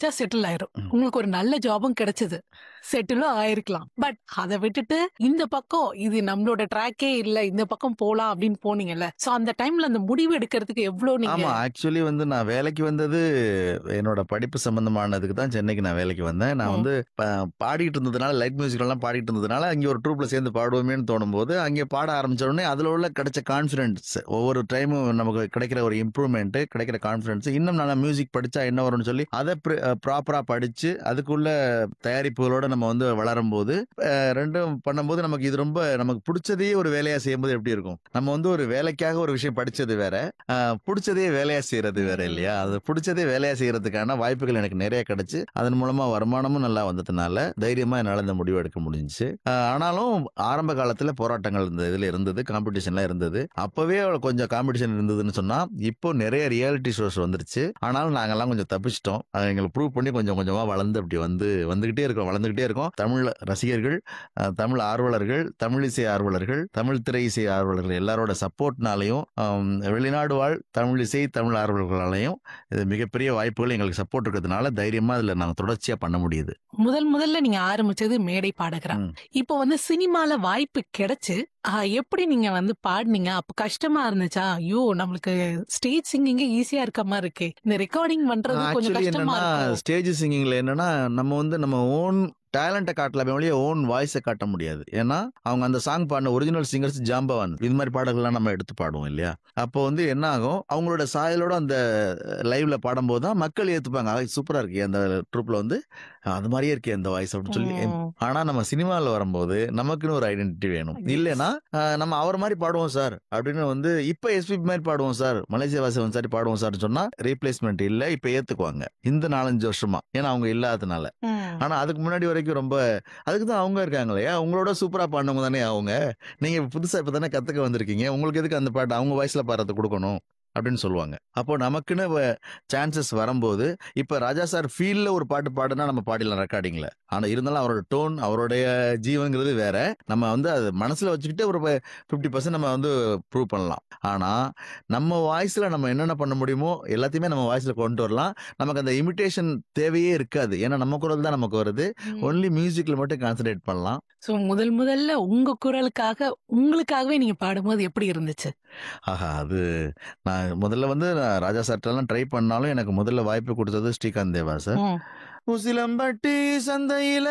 படிச்சா செட்டில் ஆயிரும் ம். உங்களுக்கு ஒரு நல்ல ஜாபும் கிடைச்சது செட்டிலும் ஆயிருக்கலாம் பட் அதை விட்டுட்டு இந்த பக்கம் இது நம்மளோட ட்ராக்கே இல்ல இந்த பக்கம் போலாம் அப்படின்னு போனீங்கல்ல சோ அந்த டைம்ல அந்த முடிவு எடுக்கிறதுக்கு எவ்வளவு நீங்க ஆமா ஆக்சுவலி வந்து நான் வேலைக்கு வந்தது என்னோட படிப்பு சம்பந்தமானதுக்கு தான் சென்னைக்கு நான் வேலைக்கு வந்தேன் நான் ம். வந்து ப- பாடிட்டு இருந்ததுனால லைட் மியூசிக் எல்லாம் பாடிட்டு இருந்ததுனால அங்கே ஒரு ட்ரூப்ல சேர்ந்து பாடுவோமேன்னு தோணும் போது அங்கே பாட ஆரம்பிச்ச உடனே அதுல உள்ள கிடைச்ச கான்ஃபிடன்ஸ் ஒவ்வொரு டைமும் நமக்கு கிடைக்கிற ஒரு இம்ப்ரூவ்மெண்ட் கிடைக்கிற கான்ஃபிடன்ஸ் இன்னும் நல்லா மியூசிக் படிச்சா என்ன வரும்னு சொல்லி அதை ப்ராப்பரா படிச்சு அதுக்குள்ள தயாரிப்புகளோட நம்ம வந்து வளரும் போது அஹ், ரெண்டும் பண்ணும்போது நமக்கு இது ரொம்ப நமக்கு பிடிச்சதையே ஒரு வேலையா செய்யும்போது எப்படி இருக்கும் நம்ம வந்து ஒரு வேலைக்காக ஒரு விஷயம் படிச்சது வேற ஆஹ் பிடிச்சதே வேலையா செய்யறது வேற இல்லையா அது பிடிச்சதே வேலையா செய்யறதுக்கான வாய்ப்புகள் எனக்கு நிறைய கிடைச்சு அதன் மூலமா வருமானமும் நல்லா வந்ததுனால தைரியமா என்னால இந்த முடிவு எடுக்க முடிஞ்சுச்சு ஆஹ் ஆனாலும் ஆரம்ப காலத்துல போராட்டங்கள் இந்த இதுல இருந்தது காம்படிஷன்லாம் இருந்தது அப்பவே கொஞ்சம் காம்படிஷன் இருந்ததுன்னு சொன்னா இப்போ நிறைய ரியாலிட்டி ஷோஸ் வந்துருச்சு ஆனாலும் நாங்கெல்லாம் கொஞ்சம் தப்பிச்சிட்டோம் அதை எங்களுக்கு ப்ரூவ் பண்ணி கொஞ்சம் கொஞ்சமா வளர்ந்து அப்படி வந்து வந்துகிட்டே இருக்கோம் வளர்ந்துகிட்டே இருக்கோம் தமிழ் ரசிகர்கள் அஹ், தமிழ் ஆர்வலர்கள் தமிழ் இசை ஆர்வலர்கள் தமிழ் திரை இசை ஆர்வலர்கள் எல்லாரோட சப்போர்ட்னாலையும் வெளிநாடு வாழ் தமிழ் இசை தமிழ் ஆர்வலர்களாலையும் இது மிகப்பெரிய வாய்ப்புகள் எங்களுக்கு சப்போர்ட் இருக்கிறதுனால தைரியமா இதுல நாங்க தொடர்ச்சியா பண்ண முடியுது முதல் முதல்ல நீங்க ஆரம்பிச்சது மேடை பாடகரா ம். இப்போ வந்து சினிமால வாய்ப்பு கிடைச்சு ஆஹ், எப்படி நீங்க வந்து பாடுனீங்க அப்ப கஷ்டமா இருந்துச்சா ஐயோ நம்மளுக்கு ஸ்டேஜ் சிங்கிங் ஈஸியா இருக்க மாதிரி இருக்கு இந்த ரெக்கார்டிங் பண்றது கொஞ்சம் ஆக்சுவலி கஷ்டமா என்னன்னா இருக்கும் ஸ்டேஜ் சிங்கிங்ல என்னன்னா நம்ம வந்து நம்ம ஓன் டேலண்ட்டை காட்டலாமே ஒழிய ஓன் வாய்ஸை காட்ட முடியாது ஏன்னா அவங்க அந்த சாங் பாடின ஒரிஜினல் சிங்கர்ஸ் ஜாம்பவான் இது மாதிரி பாடல்கள்லாம் நம்ம எடுத்து பாடுவோம் இல்லையா அப்போ வந்து என்ன ஆகும் அவங்களோட சாயலோட அந்த லைவ்ல பாடும்போது தான் மக்கள் ஏத்துப்பாங்க சூப்பரா இருக்கு அந்த ட்ரூப்ல வந்து அது மாதிரியே இருக்கே அந்த வாய்ஸ் அப்படின்னு சொல்லி ம். ஆனா நம்ம சினிமாவில் வரும்போது நமக்குன்னு ஒரு ஐடென்டிட்டி வேணும் Yes. இல்லைன்னா ஆஹ், நம்ம அவர் மாதிரி பாடுவோம் சார் அப்படின்னு வந்து இப்ப எஸ்பி மாதிரி பாடுவோம் சார் மலேசியா வாசவன் சாரி பாடுவோம் சார் சொன்னா ரீப்ளேஸ்மெண்ட் இல்ல இப்ப ஏத்துக்குவாங்க இந்த நாலஞ்சு வருஷமா ஏன்னா அவங்க இல்லாதனால ம். ஆனா அதுக்கு முன்னாடி வரைக்கும் ரொம்ப அதுக்கு தான் அவங்க இருக்காங்க இல்லையா உங்களோட சூப்பரா பாடினவங்க தானே அவங்க நீங்க இப்ப புதுசா இப்ப தானே கத்துக்க வந்திருக்கீங்க உங்களுக்கு எதுக்கு அந்த பாட்டு அவங்க வாய்ஸ்ல பாடுறது கொடுக்கணும் அப்படின்னு சொல்லுவாங்க அப்போ நமக்குன்னு சான்சஸ் வரும்போது இப்ப ராஜா சார் ஃபீல்ட்ல ஒரு பாட்டு பாடுனா நம்ம பாடிடலாம் ரெக்கார்டிங்ல ஆனா இருந்தாலும் அவரோட டோன் அவருடைய ஜீவங்கிறது வேற நம்ம வந்து அது மனசுல வச்சுக்கிட்டு ஒரு ஃபிஃப்டி பர்சன்ட் நம்ம வந்து ப்ரூவ் பண்ணலாம் ஆனா நம்ம வாய்ஸ்ல நம்ம என்னென்ன பண்ண முடியுமோ எல்லாத்தையுமே நம்ம வாய்ஸ்ல கொண்டு வரலாம் நமக்கு அந்த இமிட்டேஷன் தேவையே இருக்காது ஏன்னா நம்ம குரல் தான் நமக்கு வருது ம். ஒன்லி மியூசிக்ல மட்டும் கான்சென்ட்ரேட் பண்ணலாம் சோ முதல் முதல்ல உங்க குரலுக்காக உங்களுக்காகவே நீங்க பாடும்போது எப்படி இருந்துச்சு ஆஹா அது நான் முதல்ல வந்து நான் ராஜா சார்ட்டெல்லாம் ட்ரை பண்ணாலும் எனக்கு முதல்ல வாய்ப்பு கொடுத்தது ஸ்ரீகாந்த் தேவா சார் ம். உசிலம்பட்டி சந்தையில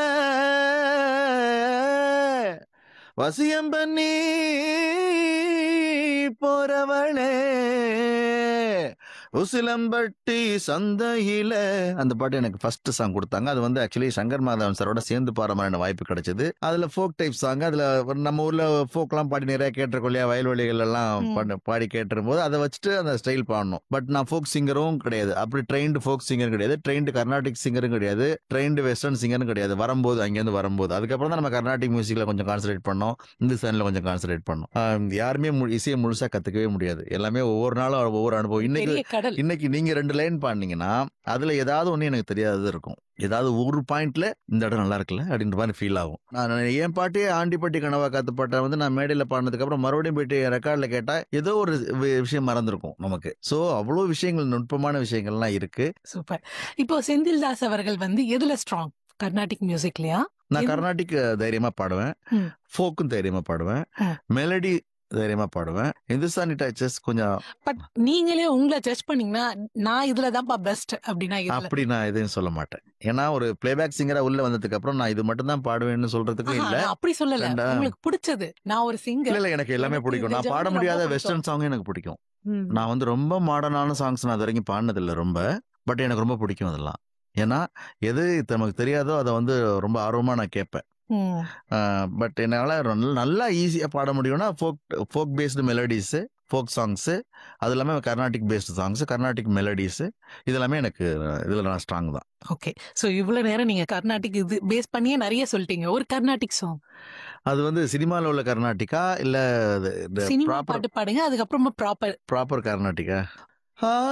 வசியம் பண்ணி போறவளே உசிலம்பட்டி சந்தையில அந்த பாட்டு எனக்கு ஃபர்ஸ்ட் சாங் கொடுத்தாங்க அது வந்து ஆக்சுவலி சங்கர் மாதவன் சாரோட சேர்ந்து பாடுற மாதிரியான வாய்ப்பு கிடைச்சது அதுல ஃபோக் டைப் சாங் அதுல ஒரு நம்ம ஊர்ல ஃபோக்லாம் பாடி நிறைய கேட்டிருக்கோம் இல்லையா வயல்வெளிகள் எல்லாம் ம். பாடி- பாடி கேட்டிருக்கும் போது அதை வச்சுட்டு அந்த ஸ்டைல் பாடணும் பட் நான் ஃபோக் சிங்கரும் கிடையாது அப்படி ட்ரெயின்டு ஃபோக் சிங்கரும் கிடையாது ட்ரெயின்டு கர்நாடிக் சிங்கரும் கிடையாது ட்ரெயின்டு வெஸ்டர்ன் சிங்கரும் கிடையாது வரும்போது அங்கேருந்து வரும்போது அதுக்கப்புறம் தான் நம்ம கர்நாடிக் மியூசிக்ல கொஞ்சம் கான்சன்ட்ரேட் பண்ணோம் இந்துஸ்தானில் கொஞ்சம் கான்சன்ட்ரேட் பண்ணோம் ஆஹ் யாருமே மு- இசையை முழுசா கத்துக்கவே முடியாது எல்லாமே ஒவ்வொரு நாளும் ஒவ்வொரு அனுபவம் இன்னைக்கு பெரிய கடல் இன்னைக்கு நீங்க ரெண்டு லைன் பாடினீங்கன்னா அதுல ஏதாவது ஒண்ணு எனக்கு தெரியாதது இருக்கும் ஏதாவது ஒரு பாயிண்ட்ல இந்த இடம் நல்லா இருக்குல்ல அப்படின்ற மாதிரி ஃபீல் ஆகும் நான் என் பாட்டே ஆண்டிப்பட்டி கனவா காத்து பாட்டை வந்து நான் மேடையில பாடினதுக்கு அப்புறம் மறுபடியும் போயிட்டு ரெக்கார்ட்ல கேட்டா ஏதோ ஒரு வி- விஷயம் மறந்துருக்கும் நமக்கு சோ அவ்வளவு விஷயங்கள் நுட்பமான விஷயங்கள்லாம் இருக்கு சூப்பர் இப்போ செந்தில் தாஸ் அவர்கள் வந்து எதுல ஸ்ட்ராங் கர்நாடிக் மியூசிக்லயா நான் எது- கர்நாடிக் தைரியமா பாடுவேன் ம். ஃபோக்கும் தைரியமா பாடுவேன் ம். மெலடி தைரியமா பாடுவேன் இந்துஸ்தானி டச்சஸ் கொஞ்சம் பட் நீங்களே உங்களை ஜட்ஜ் பண்ணீங்கன்னா நான் இதுல தான்ப்பா பெஸ்ட் அப்படின்னா இதுல அப்படி நான் எதையும் சொல்ல மாட்டேன் ஏன்னா ஒரு பிளேபேக் சிங்கரா உள்ள வந்ததுக்கு அப்புறம் நான் இது மட்டும் தான் பாடுவேன்னு சொல்றதுக்கு ஆஹா, இல்ல நான் அப்படி சொல்லல ரெண்டா- உங்களுக்கு பிடிச்சது நான் ஒரு இல்ல சிங்கர் இல்ல எனக்கு எல்லாமே எனக்கு பிடிக்கும் இந்த நான் பாட genre முடியாத ரொம்ப வெஸ்டர்ன் சாங் எனக்கு பிடிக்கும் நான் வந்து ரொம்ப மாடர்னான சாங்ஸ் நான் அது வரைக்கும் பாடினது இல்ல ரொம்ப பட் எனக்கு ரொம்ப பிடிக்கும் அதெல்லாம் ஏன்னா எது நமக்கு தெரியாதோ அதை வந்து ரொம்ப ஆர்வமா நான் கேட்பேன் பட் என்னால் நல்ல- நல்லா ஈஸியாக பாட முடியும்னா folk folk based melodies folk songs அது இல்லாமல் Carnatic based songs Carnatic melodies இது எல்லாமே எனக்கு இதில் நான் ஸ்ட்ராங் தான் ஓகே சோ இவ்வளவு நேரம் நீங்க கர்நாடிக் இது பேஸ் பண்ணியே நிறைய சொல்லிட்டீங்க ஒரு கர்நாடிக் சாங் அது வந்து சினிமாவில் உள்ள கர்நாடிகா இல்லை சினிமா ப்ராப்பர் பாட்டு பாடுங்க அதுக்கப்புறமா ப்ராப்பர் ப்ராப்பர் கர்நாடிகா ஆ